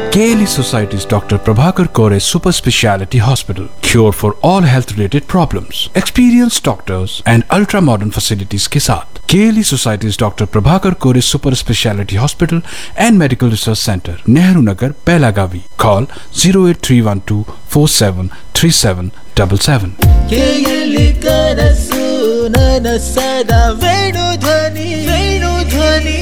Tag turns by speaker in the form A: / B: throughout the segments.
A: KLE Society's Dr. Prabhakar Kore Super Speciality Hospital. Cure for all health related problems. Experienced doctors and ultra modern facilities के साथ KLE Society's Dr. Prabhakar Kore Super Speciality Hospital and Medical Research Center, Nehru Nagar, Pelagavi. Call 08312 473777.
B: ಕೇಯಲಿ ಕನಸು ನನಸದ ವೇಣು ಧ್ವನಿ ವೇಣು ಧ್ವನಿ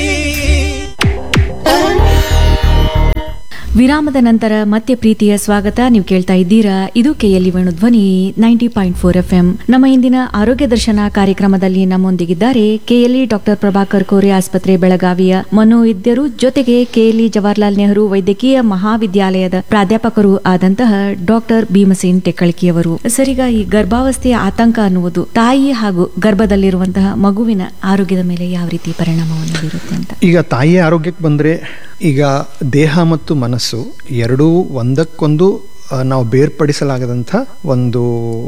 C: ವಿರಾಮದ ನಂತರ ಮತ್ತೆ ಪ್ರೀತಿಯ ಸ್ವಾಗತ ನೀವು ಕೇಳ್ತಾ ಇದ್ದೀರಾ ಇದು KLE Venu Dhwani ninety point four F M ನಮ್ಮ ಇಂದಿನ ಆರೋಗ್ಯ ದರ್ಶನ ಕಾರ್ಯಕ್ರಮದಲ್ಲಿ ನಮ್ಮೊಂದಿಗಿದ್ದಾರೆ ಕೆಎಲ್ಇ ಡಾಕ್ಟರ್ ಪ್ರಭಾಕರ್ ಕೋರೆ ಆಸ್ಪತ್ರೆ ಬೆಳಗಾವಿಯ ಮನೋವೈದ್ಯರು ಜೊತೆಗೆ ಕೆಎಲ್ಇ ಜವಾಹರ್ಲಾಲ್ ನೆಹರು ವೈದ್ಯಕೀಯ ಮಹಾವಿದ್ಯಾಲಯದ ಪ್ರಾಧ್ಯಾಪಕರು ಆದಂತಹ ಡಾಕ್ಟರ್ ಭೀಮಸೇನ್ ಟೆಕ್ಕಳಿಕಿಯವರು ಸರಿಗ ಈ ಗರ್ಭಾವಸ್ಥೆಯ ಆತಂಕ ಅನ್ನುವುದು ತಾಯಿ ಹಾಗೂ ಗರ್ಭದಲ್ಲಿರುವಂತಹ ಮಗುವಿನ ಆರೋಗ್ಯದ ಮೇಲೆ ಯಾವ ರೀತಿ ಪರಿಣಾಮವನ್ನು ಬೀರುತ್ತೆ ಅಂತ
D: ಈಗ ತಾಯಿಯ ಆರೋಗ್ಯಕ್ಕೆ ಬಂದರೆ ಈಗ ದೇಹ ಮತ್ತು ಮನಸ್ಸು ಎರಡೂ ಒಂದಕ್ಕೊಂದು ಆ, ನಾವು ಬೇರ್ಪಡಿಸಲಾಗದಂಥ ಒಂದು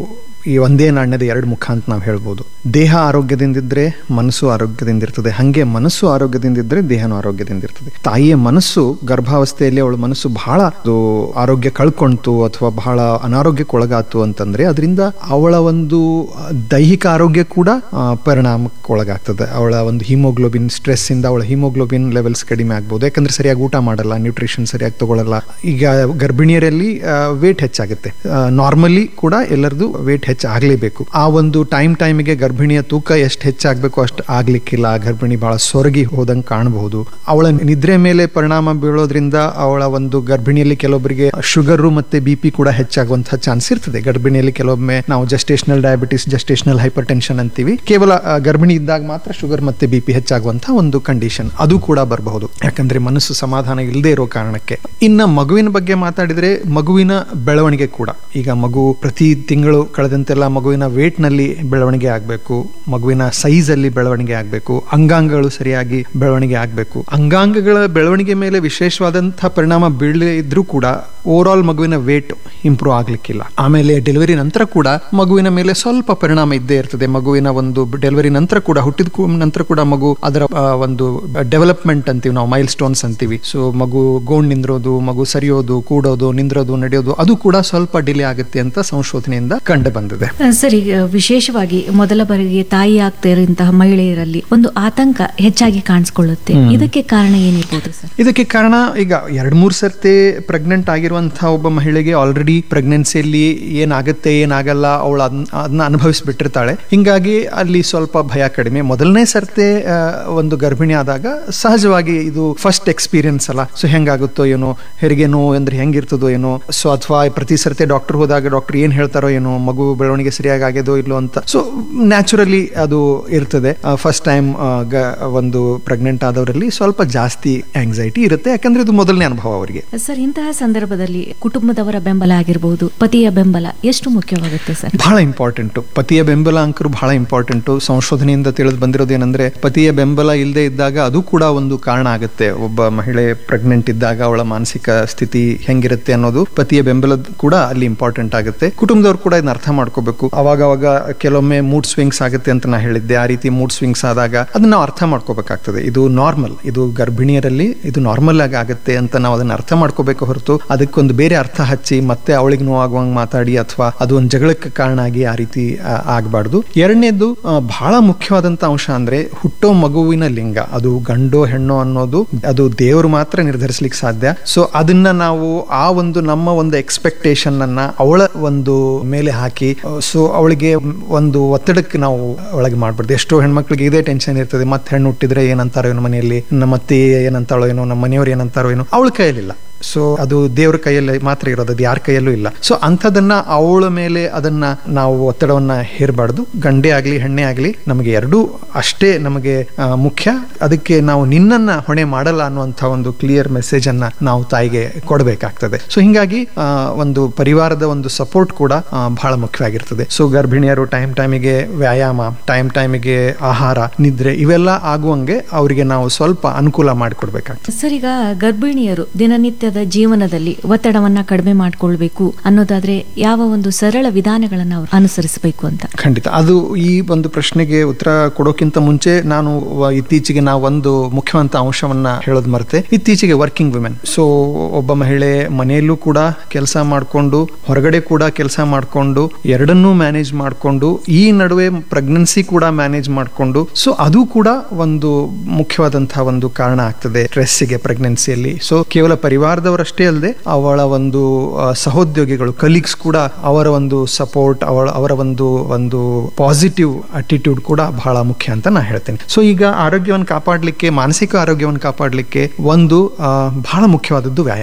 D: ಈ ಒಂದೇ ನಾಣ್ಯದ ಎರಡು ಮುಖ ಅಂತ ನಾವು ಹೇಳ್ಬೋದು ದೇಹ ಆರೋಗ್ಯದಿಂದಿದ್ರೆ ಮನಸ್ಸು ಆರೋಗ್ಯದಿಂದಿರ್ತದೆ ಹಾಗೆ ಮನಸ್ಸು ಆರೋಗ್ಯದಿಂದಿದ್ರೆ ದೇಹನೂ ಆರೋಗ್ಯದಿಂದಿರ್ತದೆ ತಾಯಿಯ ಮನಸ್ಸು ಗರ್ಭಾವಸ್ಥೆಯಲ್ಲಿ ಅವಳ ಮನಸ್ಸು ಬಹಳ ಅದು ಆರೋಗ್ಯ ಕಳ್ಕೊಂತು ಅಥವಾ ಬಹಳ ಅನಾರೋಗ್ಯಕ್ಕೆ ಒಳಗಾತು ಅಂತಂದ್ರೆ ಅದರಿಂದ ಅವಳ ಒಂದು ಆ, ದೈಹಿಕ ಆರೋಗ್ಯ ಕೂಡ ಆ, ಪರಿಣಾಮಕ್ಕೆ ಒಳಗಾಗ್ತದೆ ಅವಳ ಒಂದು ಹಿಮೋಗ್ಲೋಬಿನ್ ಸ್ಟ್ರೆಸ್ ಇಂದ ಅವಳ ಹಿಮೋಗ್ಲೋಬಿನ್ ಲೆವೆಲ್ಸ್ ಕಡಿಮೆ ಆಗ್ಬೋದು ಯಾಕಂದ್ರೆ ಸರಿಯಾಗಿ ಊಟ ಮಾಡಲ್ಲ ನ್ಯೂಟ್ರಿಷನ್ ಸರಿಯಾಗಿ ತಗೊಳ್ಳಲ್ಲ ಈಗ ಗರ್ಭಿಣಿಯರಲ್ಲಿ ವೇಟ್ ಹೆಚ್ಚಾಗುತ್ತೆ ನಾರ್ಮಲಿ ಕೂಡ ಎಲ್ಲರದು ವೇಟ್ ಹೆಚ್ಚಾಗಲೇಬೇಕು ಆ ಒಂದು ಟೈಮ್ ಟೈಮಿಗೆ ಗರ್ಭಿಣಿಯ ತೂಕ ಎಷ್ಟು ಹೆಚ್ಚಾಗಬೇಕು ಅಷ್ಟು ಆಗ್ಲಿಕ್ಕಿಲ್ಲ ಆ ಗರ್ಭಿಣಿ ಬಹಳ ಸೊರಗಿ ಹೋದಂಗೆ ಕಾಣಬಹುದು ಅವಳ ನಿದ್ರೆ ಮೇಲೆ ಪರಿಣಾಮ ಬೀಳೋದ್ರಿಂದ ಅವಳ ಒಂದು ಗರ್ಭಿಣಿಯಲ್ಲಿ ಕೆಲವೊಬ್ಬರಿಗೆ ಶುಗರು ಮತ್ತೆ ಬಿ ಪಿ ಕೂಡ ಹೆಚ್ಚಾಗುವಂತಹ ಚಾನ್ಸ್ ಇರ್ತದೆ ಗರ್ಭಿಣಿಯಲ್ಲಿ ಕೆಲವೊಮ್ಮೆ ನಾವು gestational diabetes gestational hypertension ಅಂತೀವಿ ಕೇವಲ ಆ, ಗರ್ಭಿಣಿ ಇದ್ದಾಗ ಮಾತ್ರ ಶುಗರ್ ಮತ್ತೆ ಬಿ ಪಿ ಹೆಚ್ಚಾಗುವಂತಹ ಒಂದು ಕಂಡೀಷನ್ ಅದು ಕೂಡ ಬರಬಹುದು ಯಾಕಂದ್ರೆ ಮನಸ್ಸು ಸಮಾಧಾನ ಇಲ್ಲದೆ ಇರೋ ಕಾರಣಕ್ಕೆ ಇನ್ನ ಮಗುವಿನ ಬಗ್ಗೆ ಮಾತಾಡಿದ್ರೆ ಮಗುವಿನ ಬೆಳವಣಿಗೆ ಕೂಡ ಈಗ ಮಗು ಪ್ರತಿ ತಿಂಗಳು ಕಳೆದಂತೆಲ್ಲ ಮಗುವಿನ ವೇಟ್ ನಲ್ಲಿ ಬೆಳವಣಿಗೆ ಆಗಬೇಕು ಮಗುವಿನ ಸೈಜ್ ಅಲ್ಲಿ ಬೆಳವಣಿಗೆ ಆಗಬೇಕು ಅಂಗಾಂಗಗಳು ಸರಿಯಾಗಿ ಬೆಳವಣಿಗೆ ಆಗಬೇಕು ಅಂಗಾಂಗಗಳ ಬೆಳವಣಿಗೆ ಮೇಲೆ ವಿಶೇಷವಾದಂತಹ ಪರಿಣಾಮ ಬೀಳದೇ ಇದ್ರೂ ಕೂಡ ಓವರ್ ಆಲ್ ಮಗುವಿನ ವೇಟ್ ಇಂಪ್ರೂವ್ ಆಗ್ಲಿಕ್ಕಿಲ್ಲ ಆಮೇಲೆ ಡೆಲಿವರಿ ನಂತರ ಕೂಡ ಮಗುವಿನ ಮೇಲೆ ಸ್ವಲ್ಪ ಪರಿಣಾಮ ಇದ್ದೇ ಇರ್ತದೆ ಮಗುವಿನ ಒಂದು ಡೆಲಿವರಿ ನಂತರ ಕೂಡ ಹುಟ್ಟಿದ ಕೂ- ನಂತರ ಕೂಡ ಮಗು ಅದರ ಆ, ಒಂದು ಡೆವಲಪ್ಮೆಂಟ್ ಅಂತೀವಿ ನಾವು ಮೈಲ್ ಸ್ಟೋನ್ಸ್ ಅಂತೀವಿ ಸೊ ಮಗು ಗೋಣ್ ನಿಂದ್ರೋದು ಮಗು ಸರಿಯೋದು ಕೂಡೋದು ನಿಂದ್ರೋದು ನಡೆಯೋದು ಅದು ಕೂಡ ಸ್ವಲ್ಪ ಡಿಲೇ ಆಗುತ್ತೆ ಅಂತ ಸಂಶೋಧನೆಯಿಂದ ಕಂಡು ಬಂದಿದೆ
C: ಸರಿ ಅಹ್, ವಿಶೇಷವಾಗಿ ಮೊದಲ ಬಾರಿಗೆ ತಾಯಿ ಆಗ್ತಾ ಇರುವಂತಹ ಮಹಿಳೆಯರಲ್ಲಿ ಒಂದು ಆತಂಕ ಹೆಚ್ಚಾಗಿ ಕಾಣಿಸ್ಕೊಳ್ಳುತ್ತೆ ಇದಕ್ಕೆ ಕಾರಣ ಏನಿರ್ಬೋದು ಸರ್
D: ಇದಕ್ಕೆ ಕಾರಣ ಈಗ ಎರಡ್ ಮೂರ್ ಸರ್ತಿ ಪ್ರೆಗ್ನೆಂಟ್ ಆಗಿರುವಂತಹ ಒಬ್ಬ ಮಹಿಳೆಗೆ ಆಲ್ರೆಡಿ ಪ್ರೆಗ್ನೆನ್ಸಿಯಲ್ಲಿ ಏನಾಗುತ್ತೆ ಏನಾಗಲ್ಲ ಅವಳು ಅದನ್ನ ಅನುಭವಿಸ್ಬಿಟ್ಟಿರ್ತಾಳೆ ಹಿಂಗಾಗಿ ಅಲ್ಲಿ ಸ್ವಲ್ಪ ಭಯ ಕಡಿಮೆ ಮೊದಲನೇ ಸರ್ತಿ ಆ, ಒಂದು ಗರ್ಭಿಣಿ ಆದಾಗ ಸಹಜವಾಗಿ ಇದು ಫಸ್ಟ್ ಎಕ್ಸ್ಪೀರಿಯನ್ಸ್ ಅಲ್ಲ ಸೊ ಹೆಂಗಾಗುತ್ತೋ ಏನೋ ಹೆರಿಗೆ ನೋವು ಅಂದ್ರೆ ಹೆಂಗಿರ್ತದೋ ಏನೋ ಸೊ ಅಥವಾ ಪ್ರತಿ ಸರ್ತಿ ಡಾಕ್ಟರ್ ಹೋದಾಗ ಡಾಕ್ಟರ್ ಏನ್ ಹೇಳ್ತಾರೋ ಏನೋ ಮಗು ಬೆಳವಣಿಗೆ ಸರಿಯಾಗಿ ಆಗ್ಯದೋ ಇಲ್ಲೋ ಅಂತ ಸೊ ನ್ಯಾಚುರಲಿ ಅದು ಇರ್ತದೆ ಫಸ್ಟ್ ಟೈಮ್ ಒಂದು ಪ್ರೆಗ್ನೆಂಟ್ ಆದವರಲ್ಲಿ ಸ್ವಲ್ಪ ಜಾಸ್ತಿ ಆಂಗ್ಸೈಟಿ ಇರುತ್ತೆ ಯಾಕಂದ್ರೆ ಇದು ಮೊದಲನೇ ಅನುಭವ ಅವರಿಗೆ
C: ಸರ್ ಇಂತಹ ಸಂದರ್ಭದಲ್ಲಿ ಕುಟುಂಬದವರ ಬೆಂಬಲ ಆಗಿರಬಹುದು ಪತಿಯ ಬೆಂಬಲ ಎಷ್ಟು ಮುಖ್ಯವಾಗುತ್ತೆ ಸರ್
D: ಬಹಳ ಇಂಪಾರ್ಟೆಂಟು ಪತಿಯ ಬೆಂಬಲ ಅಂಕರು ಬಹಳ ಇಂಪಾರ್ಟೆಂಟು ಸಂಶೋಧನೆಯಿಂದ ತಿಳಿದು ಬಂದಿರೋದು ಏನಂದ್ರೆ ಪತಿಯ ಬೆಂಬಲ ಇಲ್ಲದೆ ಇದ್ದಾಗ ಅದು ಕೂಡ ಒಂದು ಕಾರಣ ಆಗುತ್ತೆ ಒಬ್ಬ ಮಹಿಳೆ ಪ್ರೆಗ್ನೆಂಟ್ ಇದ್ದಾಗ ಅವಳ ಮಾನಸಿಕ ಸ್ಥಿತಿ ಹೆಂಗಿರುತ್ತೆ ಅನ್ನೋದು ಪತಿಯ ಬೆಂಬಲ ಕೂಡ ಅಲ್ಲಿ ಇಂಪಾರ್ಟೆಂಟ್ ಆಗುತ್ತೆ ಕುಟುಂಬದವ್ರು ಕೂಡ ಇದನ್ನ ಅರ್ಥ ಮಾಡ್ಕೋಬೇಕು ಅವಾಗ ಅವಾಗ ಕೆಲವೊಮ್ಮೆ ಮೂಡ್ ಸ್ವಿಂಗ್ಸ್ ಆಗುತ್ತೆ ಅಂತ ನಾ ಹೇಳಿದ್ದೆ ಆ ರೀತಿ ಮೂಡ್ ಸ್ವಿಂಗ್ಸ್ ಆದಾಗ ಅದನ್ನ ನಾವು ಅರ್ಥ ಮಾಡ್ಕೋಬೇಕಾಗ್ತದೆ ಇದು ನಾರ್ಮಲ್ ಇದು ಗರ್ಭಿಣಿಯರಲ್ಲಿ ಇದು ನಾರ್ಮಲ್ ಆಗಿ ಆಗುತ್ತೆ ಅಂತ ನಾವು ಅದನ್ನ ಅರ್ಥ ಮಾಡ್ಕೋಬೇಕು ಹೊರತು ಅದಕ್ಕೊಂದು ಬೇರೆ ಅರ್ಥ ಹಚ್ಚಿ ಮತ್ತೆ ಅವಳಿಗೆ ನೋವಾಗುವಂಗ್ ಮಾತಾಡಿ ಅಥವಾ ಅದು ಒಂದು ಜಗಳಕ್ಕೆ ಕಾರಣ ಆಗಿ ಆ ರೀತಿ ಆಗಬಾರ್ದು ಎರಡನೇದು ಆ, ಬಹಳ ಮುಖ್ಯವಾದಂತ ಅಂಶ ಅಂದ್ರೆ ಹುಟ್ಟೋ ಮಗುವಿನ ಲಿಂಗ ಅದು ಗಂಡೋ ಹೆಣ್ಣೋ ಅನ್ನೋದು ಅದು ದೇವರು ಮಾತ್ರ ನಿರ್ಧರಿಸ್ಲಿಕ್ಕೆ ಸಾಧ್ಯ ಸೊ ಅದನ್ನ ನಾವು ಆ ಒಂದು ನಮ್ಮ ಒಂದು ಎಕ್ಸ್ಪೆಕ್ಟೇಷನ್ ಅನ್ನ ಅವಳ ಒಂದು ಮೇಲೆ ಹಾಕಿ ಸೊ ಅವಳಿಗೆ ಒಂದು ಒತ್ತಡಕ್ಕೆ ನಾವು ಒಳಗೆ ಮಾಡ್ಬಾರ್ದು ಎಷ್ಟೋ ಹೆಣ್ಮಕ್ಳಿಗೆ ಇದೇ ಟೆನ್ಷನ್ ಇರ್ತದೆ ಮತ್ತೆ ಹೆಣ್ಣು ಹುಟ್ಟಿದ್ರೆ ಏನಂತಾರೋ ಏನೋ ಮನೆಯಲ್ಲಿ ನಮ್ಮ ಅತ್ತೆ ಏನಂತಾಳೋ ಏನೋ ನಮ್ಮ ಮನೆಯವ್ರು ಏನಂತಾರೋ ಏನೋ ಅವಳ ಕೈಯಲ್ಲಿಲ್ಲ ಸೊ ಅದು ದೇವ್ರ ಕೈಯಲ್ಲಿ ಮಾತ್ರ ಇರೋದು ಅದು ಯಾರ ಕೈಯಲ್ಲೂ ಇಲ್ಲ ಸೊ ಅಂಥದನ್ನ ಅವಳ ಮೇಲೆ ಅದನ್ನ ನಾವು ಒತ್ತಡವನ್ನ ಹೇರಬಾರ್ದು ಗಂಡೇ ಆಗ್ಲಿ ಹೆಣ್ಣೆ ಆಗ್ಲಿ ನಮಗೆ ಎರಡೂ ಅಷ್ಟೇ ನಮಗೆ ಆ, ಮುಖ್ಯ ಅದಕ್ಕೆ ನಾವು ನಿನ್ನನ್ನ ಹೊಣೆ ಮಾಡಲ್ಲ ಅನ್ನುವಂಥ ಒಂದು ಕ್ಲಿಯರ್ ಮೆಸೇಜ್ ಅನ್ನ ನಾವು ತಾಯಿಗೆ ಕೊಡಬೇಕಾಗ್ತದೆ ಸೊ ಹಿಂಗಾಗಿ ಆ, ಒಂದು ಪರಿವಾರದ ಒಂದು ಸಪೋರ್ಟ್ ಕೂಡ ಆ, ಬಹಳ ಮುಖ್ಯವಾಗಿರ್ತದೆ ಸೊ ಗರ್ಭಿಣಿಯರು ಟೈಮ್ ಟೈಮಿಗೆ ವ್ಯಾಯಾಮ ಟೈಮ್ ಟೈಮಿಗೆ ಆಹಾರ ನಿದ್ರೆ ಇವೆಲ್ಲ ಆಗುವಂಗೆ ಅವರಿಗೆ ನಾವು ಸ್ವಲ್ಪ ಅನುಕೂಲ ಮಾಡಿಕೊಡ್ಬೇಕಾಗ್ತದೆ
C: ಸರ್ ಈಗ ಗರ್ಭಿಣಿಯರು ದಿನನಿತ್ಯ ದಿನನಿತ್ಯದ ಜೀವನದಲ್ಲಿ ಒತ್ತಡವನ್ನ ಕಡಿಮೆ ಮಾಡ್ಕೊಳ್ಬೇಕು ಅನ್ನೋದಾದ್ರೆ ಯಾವ ಒಂದು ಸರಳ ವಿಧಾನಗಳನ್ನ ಅವ್ರು ಅನುಸರಿಸಬೇಕು ಅಂತ
D: ಖಂಡಿತ ಅದು ಈ ಒಂದು ಪ್ರಶ್ನೆಗೆ ಉತ್ತರ ಕೊಡೋಕ್ಕಿಂತ ಮುಂಚೆ ನಾನು ವ- ಇತ್ತೀಚೆಗೆ ನಾವು ಒಂದು ಮುಖ್ಯವಂತ ಅಂಶವನ್ನ ಹೇಳೋದು ಮರೆತೆ ಇತ್ತೀಚೆಗೆ ವರ್ಕಿಂಗ್ ವಿಮೆನ್ ಸೊ ಒಬ್ಬ ಮಹಿಳೆ ಮನೆಯಲ್ಲೂ ಕೂಡ ಕೆಲಸ ಮಾಡಿಕೊಂಡು ಹೊರಗಡೆ ಕೂಡ ಕೆಲಸ ಮಾಡಿಕೊಂಡು ಎರಡನ್ನೂ ಮ್ಯಾನೇಜ್ ಮಾಡಿಕೊಂಡು ಈ ನಡುವೆ ಪ್ರೆಗ್ನೆನ್ಸಿ ಕೂಡ ಮ್ಯಾನೇಜ್ ಮಾಡಿಕೊಂಡು ಸೊ ಅದು ಕೂಡ ಒಂದು ಮುಖ್ಯವಾದಂತಹ ಒಂದು ಕಾರಣ ಆಗ್ತದೆ ಸ್ಟ್ರೆಸ್ಸಿಗೆ ಪ್ರೆಗ್ನೆನ್ಸಿಯಲ್ಲಿ ಸೊ ಕೇವಲ ಪರಿವಾರದವರಷ್ಟೇ ಅಲ್ಲದೆ ಅವಳ ಒಂದು ಆ, ಸಹೋದ್ಯೋಗಿಗಳು ಕಲೀಗ್ಸ್ ಕೂಡ ಅವರ ಒಂದು ಸಪೋರ್ಟ್ ಅವಳ ಅವರ ಒಂದು ಒಂದು ಪಾಸಿಟಿವ್ ಅಟಿಟ್ಯೂಡ್ ಕೂಡ ಬಹಳ ಮುಖ್ಯ ಅಂತ ನಾ ಹೇಳ್ತೇನೆ ಸೊ ಈಗ ಆರೋಗ್ಯವನ್ನು ಕಾಪಾಡಲಿಕ್ಕೆ ಮಾನಸಿಕ ಆರೋಗ್ಯವನ್ನು ಕಾಪಾಡಲಿಕ್ಕೆ ಒಂದು ಆ, ಬಹಳ ಮುಖ್ಯವಾದದ್ದು ವ್ಯಾಯಾಮ